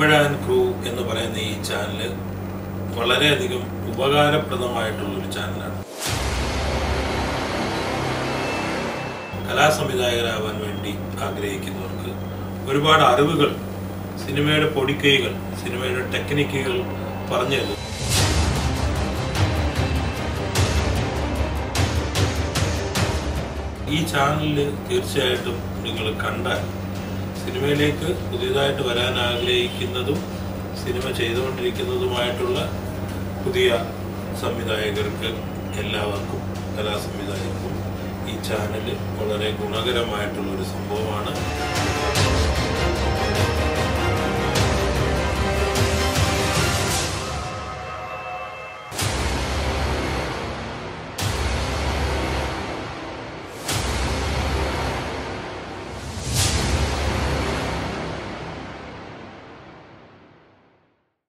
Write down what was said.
Kumbazha and crew എന്ന് പറയുന്ന ഈ ചാനൽ വളരെയധികം ഉപകാരപ്രദമായിട്ടുള്ളൊരു ചാനലാണ് കലാസംവിധായകരാവാൻ വേണ്ടി ആഗ്രഹിക്കുന്നവർക്ക് ഒരുപാട് അറിവുകൾ സിനിമയുടെ പൊടിക്കൈകൾ സിനിമയുടെ ടെക്നിക്കുകൾ പറഞ്ഞു തരും ഈ ചാനലിൽ തീർച്ചയായിട്ടും നിങ്ങൾ കണ്ടാൽ സിനിമയിലേക്ക് പുതിയതായിട്ട് വരാൻ ആഗ്രഹിക്കുന്നതും സിനിമ ചെയ്തുകൊണ്ടിരിക്കുന്നതുമായിട്ടുള്ള പുതിയ സംവിധായകർക്ക് എല്ലാവർക്കും കലാസംവിധായകർക്കും ഈ ചാനൽ വളരെ ഗുണകരമായിട്ടുള്ളൊരു സംഭവമാണ്